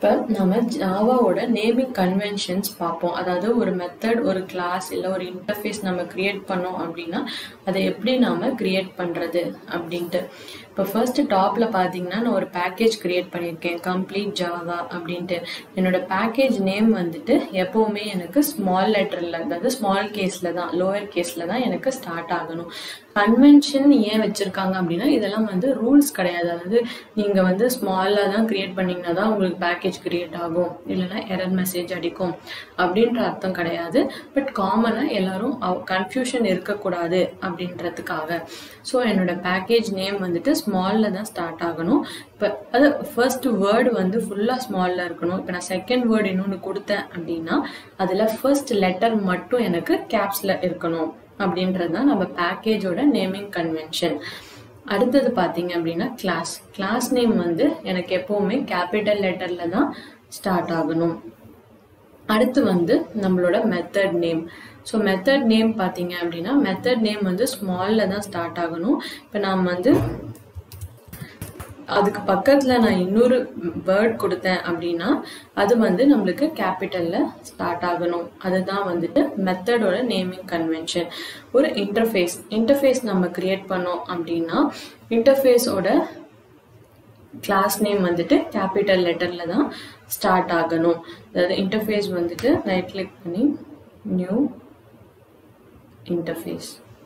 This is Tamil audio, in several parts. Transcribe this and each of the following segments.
இப்போ நம்ம ஜாவாவோட நேமிங் கன்வென்ஷன்ஸ் பார்ப்போம் அதாவது ஒரு மெத்தட் ஒரு கிளாஸ் இல்லை ஒரு இன்டர்ஃபேஸ் நம்ம கிரியேட் பண்ணோம் அப்படின்னா அதை எப்படி நாம கிரியேட் பண்ணுறது அப்படின்ட்டு இப்போ ஃபர்ஸ்ட் டாப்ல பார்த்தீங்கன்னா நான் ஒரு பேக்கேஜ் கிரியேட் பண்ணியிருக்கேன் கம்ப்ளீட் ஜாவா அப்படின்ட்டு என்னோட பேக்கேஜ் நேம் வந்துட்டு எப்பவுமே எனக்கு ஸ்மால் லெட்டர்ல அதாவது ஸ்மால் கேஸ்ல தான் லோயர் கேஸ்ல தான் எனக்கு ஸ்டார்ட் ஆகணும் கன்வென்ஷன் ஏன் வச்சிருக்காங்க அப்படின்னா இதெல்லாம் வந்து ரூல்ஸ் கிடையாது அதாவது நீங்க வந்து ஸ்மாலா தான் கிரியேட் பண்ணீங்கன்னா தான் உங்களுக்கு பேக்கேஜ் கிரியேட் ஆகும் இல்லைன்னா எரர் மெசேஜ் அடிக்கும் அப்படின்ற அர்த்தம் கிடையாது பட் காமனா எல்லாரும் கன்ஃபியூஷன் இருக்கக்கூடாது அப்படின்றதுக்காக ஸோ என்னோட பேக்கேஜ் நேம் வந்துட்டு ஸ்மால்ல தான் ஸ்டார்ட் ஆகணும் இப்போ அது ஃபர்ஸ்ட் வேர்டு வந்து ஃபுல்லா ஸ்மால்ல இருக்கணும் இப்போ நான் செகண்ட் வேர்டு இன்னொன்று கொடுத்தேன் அப்படின்னா அதுல ஃபர்ஸ்ட் லெட்டர் மட்டும் எனக்கு கேப்ஸ்ல இருக்கணும் அப்படின்றது தான் நம்ம பேக்கேஜோட நேமிங் கன்வென்ஷன் அடுத்தது பார்த்தீங்க அப்படின்னா கிளாஸ் கிளாஸ் நேம் வந்து எனக்கு எப்பவுமே கேபிட்டல் லெட்டர்ல தான் ஸ்டார்ட் ஆகணும் அடுத்து வந்து நம்மளோட method name so method name பார்த்தீங்க அப்படின்னா மெத்தட் நேம் வந்து ஸ்மால்ல தான் ஸ்டார்ட் ஆகணும் இப்போ நாம் வந்து அதுக்கு பக்கத்துல நான் இன்னொரு வேர்ட் கொடுத்தேன் அப்படின்னா அது வந்து நம்மளுக்கு கேபிட்டல்ல ஸ்டார்ட் ஆகணும் அதுதான் வந்துட்டு மெத்தடோட நேமிங் கன்வென்ஷன் ஒரு இன்டர்ஃபேஸ் இன்டர்ஃபேஸ் நம்ம கிரியேட் பண்ணோம் அப்படின்னா இன்டர்ஃபேஸோட கிளாஸ் நேம் வந்துட்டு கேபிட்டல் லெட்டர்ல தான் ஸ்டார்ட் ஆகணும் அதாவது இன்டர்ஃபேஸ் வந்துட்டு ரைட் கிளிக் பண்ணி new interface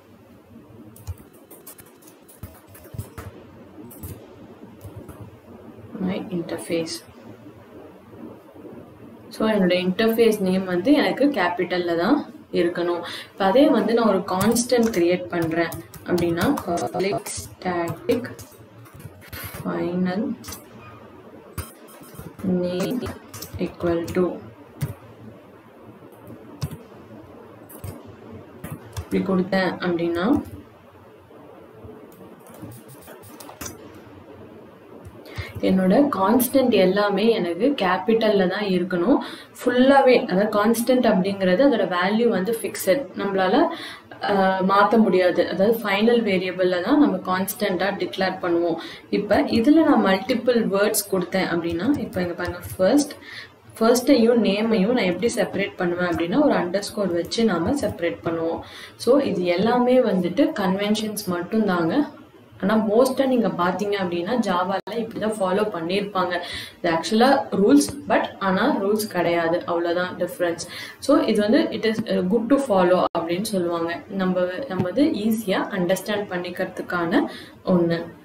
my interface so என்னோட இன்டர்ஃபேஸ் நேம் வந்து எனக்கு கேபிட்டலில் தான் இருக்கணும் இப்போ அதே வந்து நான் ஒரு கான்ஸ்டன்ட் கிரியேட் பண்ணுறேன் அப்படின்னா public static final name equal to இப்படி கொடுத்தேன் அப்படின்னா என்னோட கான்ஸ்டன்ட் எல்லாமே எனக்கு கேபிட்டல்ல தான் இருக்கணும் ஃபுல்லாவே அதாவது கான்ஸ்டன்ட் அப்படிங்கிறது அதோட வேல்யூ வந்து ஃபிக்ஸட் நம்மளால மாற்ற முடியாது அதாவது ஃபைனல் வேரியபிள்ல தான் நம்ம கான்ஸ்டண்டா டிக்ளேர் பண்ணுவோம் இப்போ இதுல நான் மல்டிபிள் வேர்ட்ஸ் கொடுத்தேன் அப்படின்னா இப்போ இங்க பாருங்க ஃபர்ஸ்ட் ஃபர்ஸ்ட்டையும் நேமையும் நான் எப்படி செப்பரேட் பண்ணுவேன் அப்படின்னா ஒரு அண்டர் ஸ்கோர் வச்சு நாம செப்பரேட் பண்ணுவோம் ஸோ இது எல்லாமே வந்துட்டு கன்வென்ஷன்ஸ் மட்டும் தாங்க ஆனால் மோஸ்ட்டாக நீங்கள் பார்த்தீங்க அப்படின்னா ஜாவாவில் இப்படி தான் ஃபாலோ பண்ணியிருப்பாங்க இது ஆக்சுவலாக ரூல்ஸ் பட் ஆனால் ரூல்ஸ் கிடையாது அவ்வளோதான் டிஃப்ரென்ஸ் ஸோ இது வந்து it is good to follow அப்படின்னு சொல்லுவாங்க நம்ம நம்ம வந்து ஈஸியாக அண்டர்ஸ்டாண்ட் பண்ணிக்கிறதுக்கான ஒன்று